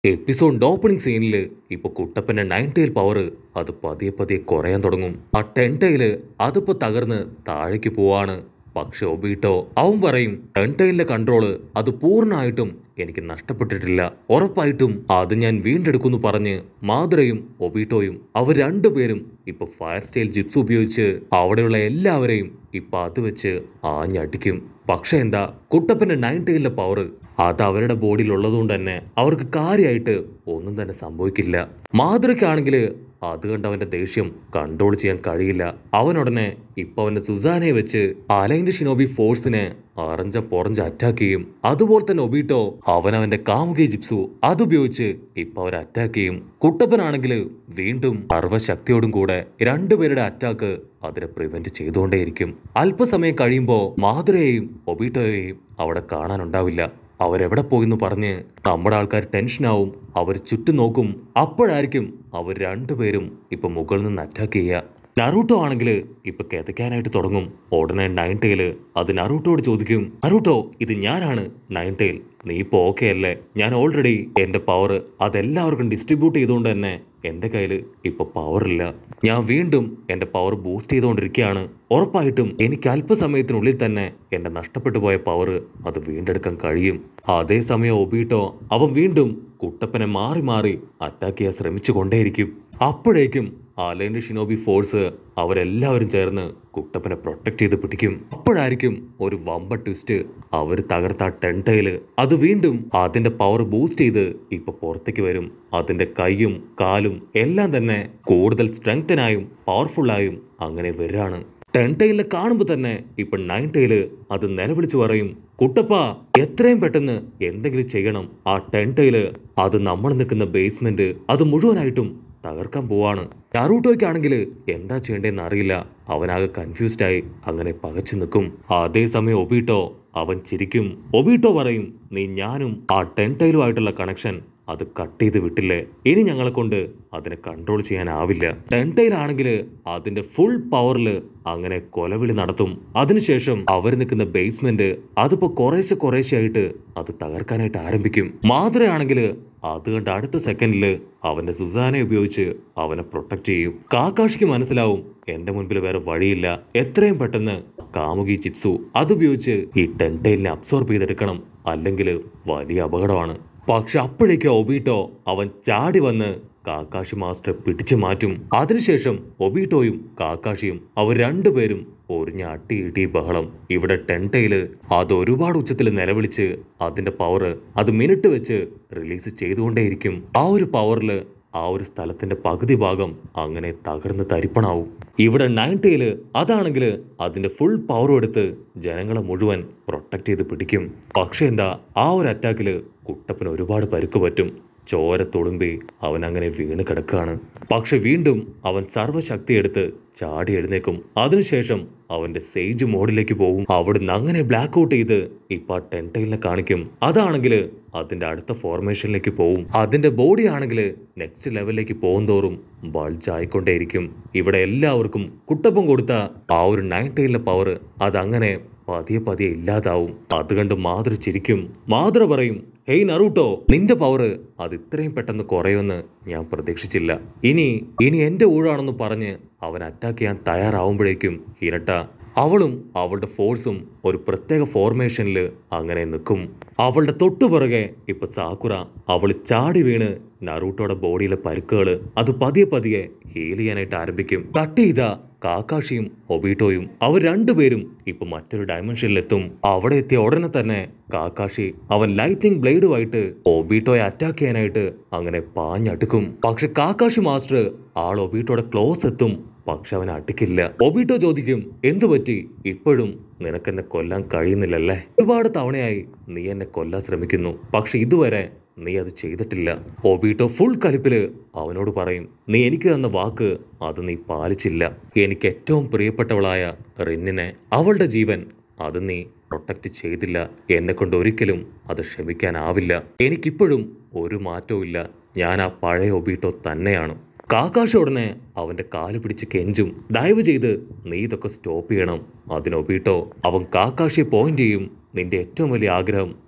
എപ്പിസോഡിന്റെ opening സീനിൽ ഇപ്പൊ കുട്ടപ്പന്റെ nine tile power അത് പതിയെ പതിയെ കുറയാൻ തുടങ്ങും ആ ടെൻ ടൈല് അതിപ്പോ തകർന്ന് താഴേക്ക് പോവാണ് പക്ഷെ ഒബീട്ടോ അവൻ പറയും ടെൻ ടൈലിന്റെ കൺട്രോള് അത് പൂർണ്ണമായിട്ടും എനിക്ക് നഷ്ടപ്പെട്ടിട്ടില്ല ഉറപ്പായിട്ടും അത് ഞാൻ വീണ്ടെടുക്കുന്നു പറഞ്ഞ് മാതുരയും ഒബീട്ടോയും അവർ രണ്ടുപേരും ഇപ്പൊ ഫയർ സ്റ്റൈൽ ജിപ്സ് ഉപയോഗിച്ച് അവിടെയുള്ള എല്ലാവരെയും ഇപ്പൊ അത് വെച്ച് ആഞ്ഞടിക്കും പക്ഷെ എന്താ കുട്ടപ്പന്റെ നയൻ ടൈലിന്റെ പവർ അത് അവരുടെ ബോഡിയിൽ ഉള്ളതുകൊണ്ട് തന്നെ അവർക്ക് കാര്യമായിട്ട് ഒന്നും തന്നെ സംഭവിക്കില്ല മാതൃക്കാണെങ്കിൽ അത് കണ്ട് അവന്റെ ദേഷ്യം കൺട്രോൾ ചെയ്യാൻ കഴിയില്ല അവനുടനെ ഇപ്പൊ അവന്റെ സുസാനയെ വെച്ച് അലൈൻഡ് ഷിനോബി ഫോഴ്സിനെ അറഞ്ച പൊറഞ്ച അറ്റാക്ക് ചെയ്യും അതുപോലെ തന്നെ ഒബീട്ടോ അവൻ അവന്റെ കാമുകി ജിപ്സു അതുപയോഗിച്ച് ഇപ്പൊ അവർ അറ്റാക്ക് ചെയ്യും കുട്ടപ്പനാണെങ്കിൽ വീണ്ടും സർവശക്തിയോടും കൂടെ രണ്ടുപേരുടെ അറ്റാക്ക് അതിനെ പ്രിവെന്റ് ചെയ്തുകൊണ്ടേയിരിക്കും അല്പസമയം കഴിയുമ്പോൾ മാധുരയെയും ഒബീട്ടോയെയും അവിടെ കാണാനുണ്ടാവില്ല അവരെവിടെ പോയിന്ന് പറഞ്ഞ് നമ്മുടെ ആൾക്കാർ ടെൻഷനാവും അവർ ചുറ്റും നോക്കും അപ്പോഴായിരിക്കും അവർ രണ്ടുപേരും ഇപ്പൊ മുകളിൽ നിന്ന് അറ്റാക്ക് ചെയ്യുക നറൂട്ടോ ആണെങ്കിൽ ഇപ്പൊ കിതയ്ക്കാനായിട്ട് തുടങ്ങും ഉടനെ നയൻ ടൈല് അത് നറൂട്ടോട് ചോദിക്കും നറൂട്ടോ ഇത് ഞാനാണ് നയൻ ടൈൽ നീ ഇപ്പൊ ഓക്കെ അല്ലേ ഞാൻ ഓൾറെഡി എന്റെ പവർ അതെല്ലാവർക്കും ഡിസ്ട്രിബ്യൂട്ട് ചെയ്തുകൊണ്ട് തന്നെ എന്റെ കയ്യിൽ ഇപ്പൊ പവർ ഇല്ല ഞാൻ വീണ്ടും എന്റെ പവർ ബൂസ്റ്റ് ചെയ്തുകൊണ്ടിരിക്കുകയാണ് ഉറപ്പായിട്ടും എനിക്ക് അല്പസമയത്തിനുള്ളിൽ തന്നെ എന്റെ നഷ്ടപ്പെട്ടു പോയ പവർ അത് വീണ്ടെടുക്കാൻ കഴിയും അതേസമയം ഒബീട്ടോ അവൻ വീണ്ടും കുട്ടപ്പനെ മാറി മാറി അറ്റാക്ക് ചെയ്യാൻ ശ്രമിച്ചു കൊണ്ടേയിരിക്കും അപ്പോഴേക്കും ആലൈൻഡ് ഷിനോബി ഫോഴ്സ് അവരെല്ലാവരും ചേർന്ന് കുട്ടപ്പനെ പ്രൊട്ടക്ട് ചെയ്ത് പിടിക്കും അപ്പോഴായിരിക്കും ഒരു വമ്പ ട്വിസ്റ്റ് അവർ തകർത്ത ടെൻടയില് അത് വീണ്ടും അതിന്റെ പവർ ബൂസ്റ്റ് ചെയ്ത് ഇപ്പൊ പുറത്തേക്ക് വരും അതിന്റെ കൈയും കാലും എല്ലാം തന്നെ കൂടുതൽ സ്ട്രെങ്തനായും പവർഫുള്ളായും അങ്ങനെ വരാണ് ടെൻ ടൈലിനെ കാണുമ്പോൾ തന്നെ ഇപ്പൊ നയൻ ടൈല് അത് നിലവിളിച്ചു പറയും കുട്ടപ്പ എത്രയും പെട്ടെന്ന് എന്തെങ്കിലും ചെയ്യണം ആ ടെൻ ടൈല് അത് നമ്മൾ നിൽക്കുന്ന ബേസ്മെന്റ് അത് മുഴുവനായിട്ടും തകർക്കാൻ പോവാണ് നറൂട്ടോയ്ക്കാണെങ്കിൽ എന്താ ചെയ്യേണ്ടതെന്ന് അറിയില്ല അവനാകെ കൺഫ്യൂസ്ഡ് ആയി അങ്ങനെ പകച്ചു നിൽക്കും അതേസമയം ഒബീട്ടോ അവൻ ചിരിക്കും ഒബീട്ടോ പറയും നീ ഞാനും ആ ടെൻ ടൈലുമായിട്ടുള്ള കണക്ഷൻ അത് കട്ട് ചെയ്ത് വിട്ടില്ലേ ഇനി ഞങ്ങളെ കൊണ്ട് അതിനെ കൺട്രോൾ ചെയ്യാനാവില്ല ടെൻ ടൈൽ ആണെങ്കിൽ അതിന്റെ ഫുൾ പവറിൽ അങ്ങനെ കൊലവിളി നടത്തും അതിനുശേഷം അവർ നിൽക്കുന്ന ബേസ്മെന്റ് അതിപ്പോ കുറേശ്ശെ കുറേശ്ശെ ആയിട്ട് അത് തകർക്കാനായിട്ട് ആരംഭിക്കും മാതൃയാണെങ്കിൽ അത് കണ്ട് അടുത്ത സെക്കൻഡിൽ അവന്റെ സുസാനെ ഉപയോഗിച്ച് അവനെ പ്രൊട്ടക്ട് ചെയ്യും കാക്കാഷിക്ക് മനസ്സിലാവും എന്റെ മുൻപിൽ വേറെ വഴിയില്ല എത്രയും പെട്ടെന്ന് കാമുകി ചിപ്സു അതുപയോഗിച്ച് ഈ ടെൻടൈലിനെ അബ്സോർബ് ചെയ്തെടുക്കണം അല്ലെങ്കിൽ വലിയ അപകടമാണ് പക്ഷെ അപ്പോഴേക്കും ഒബീട്ടോ അവൻ ചാടി വന്ന് കാക്കാഷി മാസ്റ്ററെ പിടിച്ചു മാറ്റും അതിനുശേഷം ഒബീട്ടോയും കാക്കാഷിയും അവർ രണ്ടുപേരും ഒരിഞ്ഞ അട്ടി ഇടി ബഹളം ഇവിടെ ടെൻടയില് അത് ഒരുപാട് ഉച്ചത്തിൽ നിലവിളിച്ച് അതിന്റെ പവർ അത് മിനിറ്റ് വെച്ച് റിലീസ് ചെയ്തുകൊണ്ടേയിരിക്കും ആ ഒരു പവറിൽ ആ ഒരു സ്ഥലത്തിന്റെ പകുതി ഭാഗം അങ്ങനെ തകർന്ന് തരിപ്പണാവും ഇവിടെ നയൻറ്റയില് അതാണെങ്കിൽ അതിന്റെ ഫുൾ പവറും എടുത്ത് ജനങ്ങളെ മുഴുവൻ പ്രൊട്ടക്ട് ചെയ്ത് പിടിക്കും പക്ഷെ എന്താ ആ ഒരു അറ്റാക്കില് കുട്ടപ്പന് ഒരുപാട് പരുക്ക് പറ്റും ചോര തുളുമ്പി അവൻ അങ്ങനെ വീണ് കിടക്കുകയാണ് പക്ഷെ വീണ്ടും അവൻ സർവ്വശക്തി എടുത്ത് ചാടി എഴുന്നേക്കും അതിനുശേഷം അവന്റെ സേജ് മോഡിലേക്ക് പോകും അവിടുന്ന് അങ്ങനെ ബ്ലാക്ക് ഔട്ട് ചെയ്ത് ഇപ്പൊ ടെൻടൈലിനെ കാണിക്കും അതാണെങ്കിൽ അതിന്റെ അടുത്ത ഫോർമേഷനിലേക്ക് പോവും അതിന്റെ ബോഡി ആണെങ്കിൽ നെക്സ്റ്റ് ലെവലിലേക്ക് പോകും തോറും ബൾജ് ആയിക്കൊണ്ടേയിരിക്കും ഇവിടെ എല്ലാവർക്കും കുട്ടപ്പം കൊടുത്ത ആ ഒരു നയൻ ടൈലിന്റെ പവർ അതങ്ങനെ പതിയെ പതിയെ ഇല്ലാതാവും അത് കണ്ട് മാതൃ ചിരിക്കും മാതൃ പറയും ഹേയ് നറൂട്ടോ നിന്റെ പവർ അത് ഇത്രയും പെട്ടെന്ന് കുറയുമെന്ന് ഞാൻ പ്രതീക്ഷിച്ചില്ല ഇനി ഇനി എന്റെ ഊഴാണെന്ന് പറഞ്ഞ് അവൻ അറ്റാക്ക് ചെയ്യാൻ തയ്യാറാവുമ്പോഴേക്കും ഹിരട്ട അവളും അവളുടെ ഫോഴ്സും ഒരു പ്രത്യേക ഫോർമേഷനിൽ അങ്ങനെ നിൽക്കും അവളുടെ തൊട്ടുപുറകെ ഇപ്പൊ സാക്കുറ അവൾ ചാടി വീണ് നറൂട്ടോയുടെ ബോഡിയിലെ പരുക്കുകൾ അത് പതിയെ പതിയെ ഹീൽ ചെയ്യാനായിട്ട് ആരംഭിക്കും കട്ട് ചെയ്ത കാക്കാഷിയും ഒബീട്ടോയും അവർ രണ്ടുപേരും ഇപ്പൊ മറ്റൊരു ഡയമെൻഷനിലെത്തും അവിടെ എത്തിയ ഉടനെ തന്നെ കാക്കാഷി അവൻ ലൈറ്റിംഗ് ബ്ലേഡുമായിട്ട് ഒബീട്ടോയെ അറ്റാക്ക് ചെയ്യാനായിട്ട് അങ്ങനെ പാഞ്ഞടുക്കും പക്ഷെ കാക്കാഷി മാസ്റ്റർ ആൾ ഒബീട്ടോയുടെ ക്ലോസ് എത്തും പക്ഷെ അവൻ അടിക്കില്ല ഒബീട്ടോ ചോദിക്കും എന്തു പറ്റി ഇപ്പോഴും നിനക്കെന്നെ കൊല്ലാൻ കഴിയുന്നില്ലല്ലേ ഒരുപാട് തവണയായി നീ എന്നെ കൊല്ലാൻ ശ്രമിക്കുന്നു പക്ഷെ ഇതുവരെ നീ അത് ചെയ്തിട്ടില്ല ഒബീട്ടോ ഫുൾ കലിപ്പില് അവനോട് പറയും നീ എനിക്ക് തന്ന വാക്ക് അത് നീ പാലിച്ചില്ല എനിക്ക് ഏറ്റവും പ്രിയപ്പെട്ടവളായ റിന്നിനെ അവളുടെ ജീവൻ അത് നീ പ്രൊട്ടക്റ്റ് ചെയ്തില്ല എന്നെ കൊണ്ട് ഒരിക്കലും അത് ക്ഷമിക്കാനാവില്ല എനിക്കിപ്പോഴും ഒരു മാറ്റവും ഇല്ല ഞാൻ ആ പഴയ ഒബീട്ടോ തന്നെയാണ് കാക്കാശ ഉടനെ അവന്റെ കാല് പിടിച്ച് കെഞ്ചും ദയവ് ചെയ്ത് നീ ഇതൊക്കെ സ്റ്റോപ്പ് ചെയ്യണം അതിനൊബീട്ടോ അവൻ കാക്കാശിയെ പോയിന്റ് ചെയ്യും നിന്റെ ഏറ്റവും വലിയ ആഗ്രഹം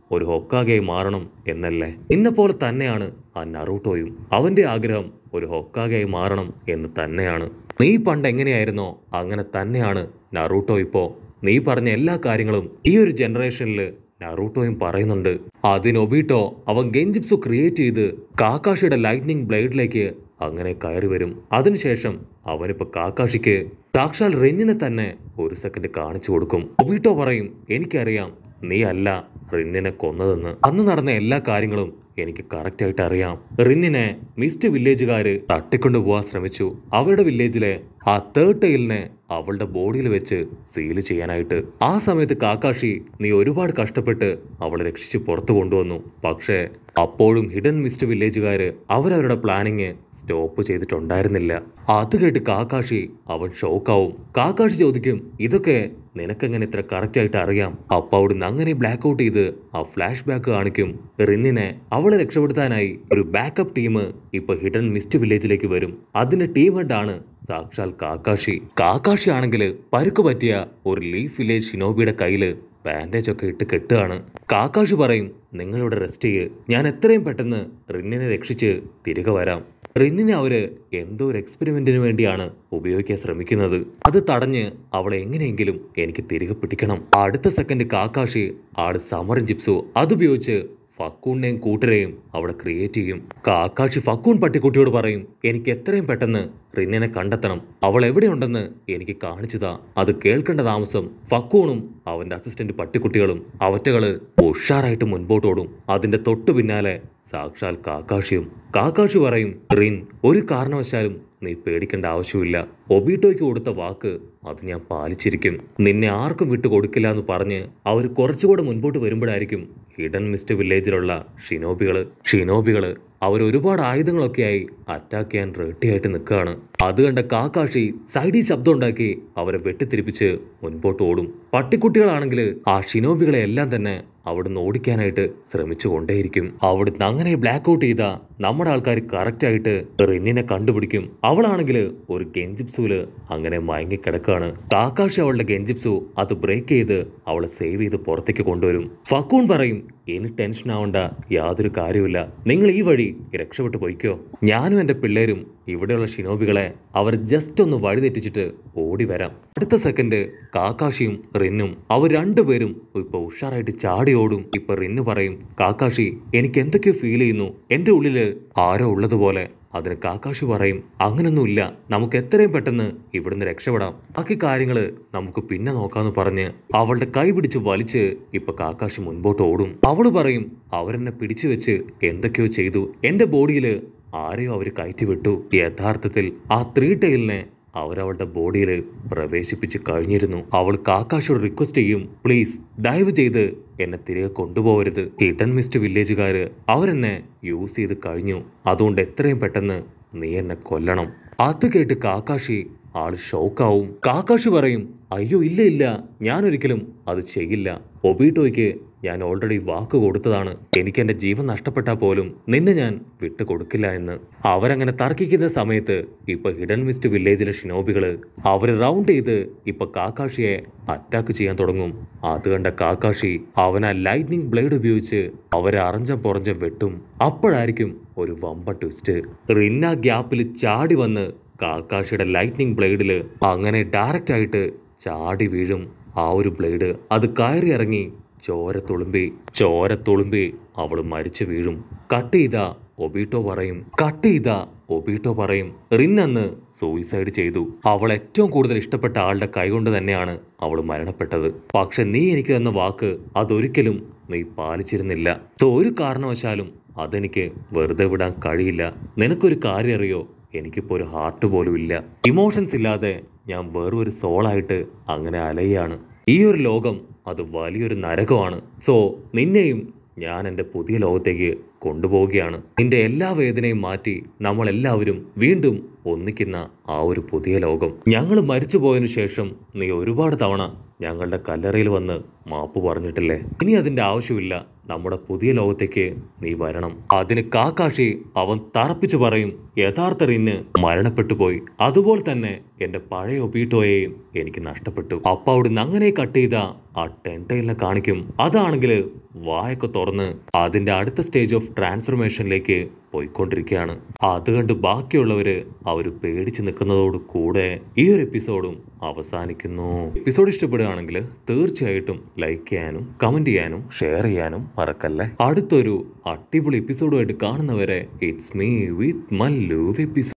ഒരു ഹൊക്കാഗയായി മാറണം എന്നല്ലേ നിന്നെ പോലെ തന്നെയാണ് ആ നറൂട്ടോയും അവന്റെ ആഗ്രഹം ഒരു ഹൊക്കാഗയായി മാറണം എന്ന് തന്നെയാണ് നീ പണ്ട് എങ്ങനെയായിരുന്നോ അങ്ങനെ തന്നെയാണ് നറൂട്ടോ ഇപ്പോ നീ പറഞ്ഞ എല്ലാ കാര്യങ്ങളും ഈ ഒരു ജനറേഷനിൽ നറൂട്ടോയും പറയുന്നുണ്ട് അതിന് ഒബീട്ടോ അവൻ ഗെഞ്ചിപ്സു ക്രിയേറ്റ് ചെയ്ത് കാക്കാഷിയുടെ ലൈറ്റ്നിങ് ബ്ലേഡിലേക്ക് അങ്ങനെ കയറി വരും അതിനുശേഷം അവനിപ്പോ കാക്കാഷിക്ക് സാക്ഷാൽ റിന്നിനെ തന്നെ ഒരു സെക്കൻഡ് കാണിച്ചു കൊടുക്കും ഒബീട്ടോ പറയും എനിക്കറിയാം നീ അല്ല റിന്നിനെ കൊന്നതെന്ന് അന്ന് നടന്ന എല്ലാ കാര്യങ്ങളും എനിക്ക് കറക്റ്റ് ആയിട്ട് അറിയാം റിന്നിനെ മിസ്റ്റ് വില്ലേജുകാര് തട്ടിക്കൊണ്ടു പോവാൻ ശ്രമിച്ചു അവരുടെ വില്ലേജിലെ ആ തേർഡ് ടൈലിനെ അവളുടെ ബോഡിയിൽ വെച്ച് സീൽ ചെയ്യാനായിട്ട് ആ സമയത്ത് കാക്കാഷി നീ ഒരുപാട് കഷ്ടപ്പെട്ട് അവളെ രക്ഷിച്ച് പുറത്തു കൊണ്ടുവന്നു പക്ഷേ അപ്പോഴും ഹിഡൻ മിസ്റ്റ് വില്ലേജുകാര് അവരവരുടെ പ്ലാനിങ് സ്റ്റോപ്പ് ചെയ്തിട്ടുണ്ടായിരുന്നില്ല അത് കേട്ട് കാക്കാഷി അവൻ ഷോക്കാവും കാക്കാഷി ചോദിക്കും ഇതൊക്കെ നിനക്കെങ്ങനെ ഇത്ര കറക്റ്റ് ആയിട്ട് അറിയാം അപ്പൊ അവിടുന്ന് അങ്ങനെ ബ്ലാക്ക് ഔട്ട് ചെയ്ത് ആ ഫ്ലാഷ് ബാക്ക് കാണിക്കും റിന്നിനെ അവളെ രക്ഷപ്പെടുത്താനായി ഒരു ബാക്കപ്പ് ടീം ഇപ്പൊ ഹിഡൻ മിസ്റ്റ് വില്ലേജിലേക്ക് വരും അതിന്റെ ടീം ഹെഡാണ് സാക്ഷാൽ കാക്കാഷി കാക്കാഷി ആണെങ്കിൽ പരുക്ക് പറ്റിയ ഒരു ലീഫ് വില്ലേജ് ഷിനോബിയുടെ കയ്യില് ബാൻഡേജ് ഒക്കെ ഇട്ട് കെട്ടുകയാണ് കാക്കാഷി പറയും നിങ്ങളിവിടെ റെസ്റ്റ് ചെയ്യ് ഞാൻ എത്രയും പെട്ടെന്ന് റിന്നിനെ രക്ഷിച്ച് തിരികെ വരാം റിന്നിനെ അവര് എന്തോ ഒരു എക്സ്പെരിമെന്റിന് വേണ്ടിയാണ് ഉപയോഗിക്കാൻ ശ്രമിക്കുന്നത് അത് തടഞ്ഞ് അവളെ എങ്ങനെയെങ്കിലും എനിക്ക് തിരികെ പിടിക്കണം അടുത്ത സെക്കൻഡ് കാക്കാഷി ആട് സമറും ജിപ്സു അതുപയോഗിച്ച് ഫക്കൂണിനെയും കൂട്ടരെയും അവിടെ ക്രിയേറ്റ് ചെയ്യും കാക്കാഷി ഫക്കൂൺ പട്ടിക്കുട്ടിയോട് പറയും എനിക്ക് എത്രയും പെട്ടെന്ന് റിന്നിനെ കണ്ടെത്തണം അവൾ എവിടെയുണ്ടെന്ന് എനിക്ക് കാണിച്ചതാ അത് കേൾക്കേണ്ട താമസം ഫക്കൂണും അവന്റെ അസിസ്റ്റന്റ് പട്ടിക്കുട്ടികളും അവറ്റകള് ഉഷാറായിട്ട് മുൻപോട്ടോടും അതിന്റെ തൊട്ടു പിന്നാലെ സാക്ഷാൽ കാക്കാഷിയും കാക്കാഷി പറയും റിൻ ഒരു കാരണവശാലും നീ പേടിക്കേണ്ട ആവശ്യമില്ല ഒബീട്ടോയ്ക്ക് കൊടുത്ത വാക്ക് അത് ഞാൻ പാലിച്ചിരിക്കും നിന്നെ ആർക്കും വിട്ടു കൊടുക്കില്ല എന്ന് പറഞ്ഞ് അവർ കുറച്ചുകൂടെ മുൻപോട്ട് വരുമ്പോഴായിരിക്കും ഹിഡൻ മിസ്റ്റ് വില്ലേജിലുള്ള ഷിനോബികള് ഷിനോബികള് അവർ ഒരുപാട് ആയുധങ്ങളൊക്കെയായി അറ്റാക്ക് ചെയ്യാൻ റെഡിയായിട്ട് നിൽക്കുകയാണ് അത് കണ്ട കാക്കാഷി സൈഡിൽ ശബ്ദം ഉണ്ടാക്കി അവരെ വെട്ടിത്തിരിപ്പിച്ച് മുൻപോട്ട് ഓടും പട്ടിക്കുട്ടികളാണെങ്കിൽ ആ ഷിനോബികളെ എല്ലാം തന്നെ അവിടുന്ന് ഓടിക്കാനായിട്ട് ശ്രമിച്ചു കൊണ്ടേയിരിക്കും അവിടുന്ന് അങ്ങനെ ബ്ലാക്ക് ഔട്ട് ചെയ്ത നമ്മുടെ ആൾക്കാർ കറക്റ്റ് ആയിട്ട് റിന്നിനെ കണ്ടുപിടിക്കും അവളാണെങ്കിൽ ഒരു ഗെഞ്ചിപ്സൂല് അങ്ങനെ മയങ്ങിക്കിടക്കാണ് കാക്കാഷി അവളുടെ ഗെഞ്ചിപ്സു അത് ബ്രേക്ക് ചെയ്ത് അവളെ സേവ് ചെയ്ത് പുറത്തേക്ക് കൊണ്ടുവരും ഫക്കൂൺ പറയും ഇനി ടെൻഷൻ ആവണ്ട യാതൊരു കാര്യമില്ല നിങ്ങൾ ഈ വഴി രക്ഷപ്പെട്ടു പോയിക്കോ ഞാനും എൻ്റെ പിള്ളേരും ഇവിടെയുള്ള ഷിനോബികളെ അവർ ജസ്റ്റ് ഒന്ന് വഴിതെറ്റിച്ചിട്ട് ഓടി വരാം അടുത്ത സെക്കൻഡ് കാക്കാഷിയും റിന്നും അവർ രണ്ടുപേരും ഇപ്പൊ ഉഷാറായിട്ട് ചാടി ഓടും ഇപ്പൊ റിന്നു പറയും കാക്കാഷി എനിക്ക് എന്തൊക്കെയോ ഫീൽ ചെയ്യുന്നു എന്റെ ഉള്ളില് ആരോ ഉള്ളതുപോലെ അതിന് കാക്കാഷി പറയും അങ്ങനൊന്നുമില്ല നമുക്ക് എത്രയും പെട്ടെന്ന് ഇവിടുന്ന് രക്ഷപ്പെടാം ബാക്കി കാര്യങ്ങള് നമുക്ക് പിന്നെ നോക്കാന്ന് പറഞ്ഞ് അവളുടെ കൈ പിടിച്ച് വലിച്ച് ഇപ്പൊ കാക്കാഷി മുൻപോട്ട് ഓടും അവള് പറയും അവരെന്നെ പിടിച്ചു വെച്ച് എന്തൊക്കെയോ ചെയ്തു എന്റെ ബോഡിയില് ആരെയോ അവര് കയറ്റി വിട്ടു യഥാർത്ഥത്തിൽ ആ ത്രീ ടൈലിനെ അവരവളുടെ ബോഡിയിൽ പ്രവേശിപ്പിച്ച് കഴിഞ്ഞിരുന്നു അവൾ കാക്കാശോട് റിക്വസ്റ്റ് ചെയ്യും പ്ലീസ് ദയവ് ചെയ്ത് എന്നെ തിരികെ കൊണ്ടുപോകരുത് ഹിഡൻ മിസ്റ്റ് വില്ലേജുകാര് അവരെന്നെ യൂസ് ചെയ്ത് കഴിഞ്ഞു അതുകൊണ്ട് എത്രയും പെട്ടെന്ന് നീ എന്നെ കൊല്ലണം അത് കേട്ട് കാക്കാഷി ആള് ഷോക്കാവും കാക്കാഷി പറയും അയ്യോ ഇല്ല ഇല്ല ഞാൻ ഒരിക്കലും അത് ചെയ്യില്ല ഒബീട്ടോയ്ക്ക് ഞാൻ ഓൾറെഡി വാക്ക് കൊടുത്തതാണ് എനിക്ക് എന്റെ ജീവൻ നഷ്ടപ്പെട്ടാൽ പോലും നിന്നെ ഞാൻ വിട്ടുകൊടുക്കില്ല എന്ന് അവരങ്ങനെ തർക്കിക്കുന്ന സമയത്ത് ഇപ്പൊ ഹിഡൻ മിസ്റ്റ് വില്ലേജിലെ ഷിനോബികള് അവര് റൗണ്ട് ചെയ്ത് ഇപ്പൊ കാക്കാഷിയെ അറ്റാക്ക് ചെയ്യാൻ തുടങ്ങും അത് കണ്ട കാക്കാഷി അവൻ ആ ലൈറ്റ്നിങ് ബ്ലേഡ് ഉപയോഗിച്ച് അവരെ അറഞ്ചം പുറഞ്ചം വെട്ടും അപ്പോഴായിരിക്കും ഒരു വമ്പ ട്വിസ്റ്റ് റിന്ന ഗ്യാപ്പിൽ ചാടി വന്ന് കാക്കാഷിയുടെ ലൈറ്റ്നിങ് ബ്ലേഡില് അങ്ങനെ ഡയറക്റ്റ് ആയിട്ട് ചാടി വീഴും ആ ഒരു ബ്ലേഡ് അത് കയറി ഇറങ്ങി ചോര തുളുമ്പി ചോര തുളുമ്പി അവൾ മരിച്ചു വീഴും കട്ട് ചെയ്ത ഒബീട്ടോ പറയും കട്ട് ചെയ്ത ഒബീട്ടോ പറയും റിൻ അന്ന് സൂയിസൈഡ് ചെയ്തു അവൾ ഏറ്റവും കൂടുതൽ ഇഷ്ടപ്പെട്ട ആളുടെ കൈകൊണ്ട് തന്നെയാണ് അവൾ മരണപ്പെട്ടത് പക്ഷെ നീ എനിക്ക് തന്ന വാക്ക് അതൊരിക്കലും നീ പാലിച്ചിരുന്നില്ല സോ ഒരു കാരണവശാലും അതെനിക്ക് വെറുതെ വിടാൻ കഴിയില്ല നിനക്കൊരു കാര്യം അറിയോ എനിക്കിപ്പോൾ ഒരു ഹാർട്ട് പോലും ഇല്ല ഇമോഷൻസ് ഇല്ലാതെ ഞാൻ വേറൊരു സോളായിട്ട് അങ്ങനെ അലയാണ് ഈ ഒരു ലോകം അത് വലിയൊരു നരകമാണ് സോ നിന്നെയും ഞാൻ എൻ്റെ പുതിയ ലോകത്തേക്ക് കൊണ്ടുപോവുകയാണ് നിന്റെ എല്ലാ വേദനയും മാറ്റി നമ്മൾ എല്ലാവരും വീണ്ടും ഒന്നിക്കുന്ന ആ ഒരു പുതിയ ലോകം ഞങ്ങൾ മരിച്ചു പോയതിനു ശേഷം നീ ഒരുപാട് തവണ ഞങ്ങളുടെ കല്ലറയിൽ വന്ന് മാപ്പ് പറഞ്ഞിട്ടില്ലേ ഇനി അതിന്റെ ആവശ്യമില്ല നമ്മുടെ പുതിയ ലോകത്തേക്ക് നീ വരണം അതിന് കാക്കാഷി അവൻ തറപ്പിച്ചു പറയും യഥാർത്ഥ റിന്ന് മരണപ്പെട്ടു പോയി അതുപോലെ തന്നെ എന്റെ പഴയ ഒബീട്ടോയെയും എനിക്ക് നഷ്ടപ്പെട്ടു അപ്പൊ അവിടുന്ന് അങ്ങനെ കട്ട് ചെയ്ത ആ ടെൻടൈലിനെ കാണിക്കും അതാണെങ്കിൽ വായൊക്കെ തുറന്ന് അതിന്റെ അടുത്ത സ്റ്റേജ് ഓഫ് ട്രാൻസ്ഫർമേഷനിലേക്ക് പോയിക്കൊണ്ടിരിക്കുകയാണ് അത് കണ്ട് ബാക്കിയുള്ളവര് അവർ പേടിച്ച് നിൽക്കുന്നതോട് കൂടെ ഈ ഒരു എപ്പിസോഡും അവസാനിക്കുന്നു എപ്പിസോഡ് ഇഷ്ടപ്പെടുകയാണെങ്കിൽ തീർച്ചയായിട്ടും ലൈക്ക് ചെയ്യാനും കമന്റ് ചെയ്യാനും ഷെയർ ചെയ്യാനും മറക്കല്ലേ അടുത്തൊരു അടിപൊളി എപ്പിസോഡുമായിട്ട് കാണുന്നവരെ it's me with Mallu episode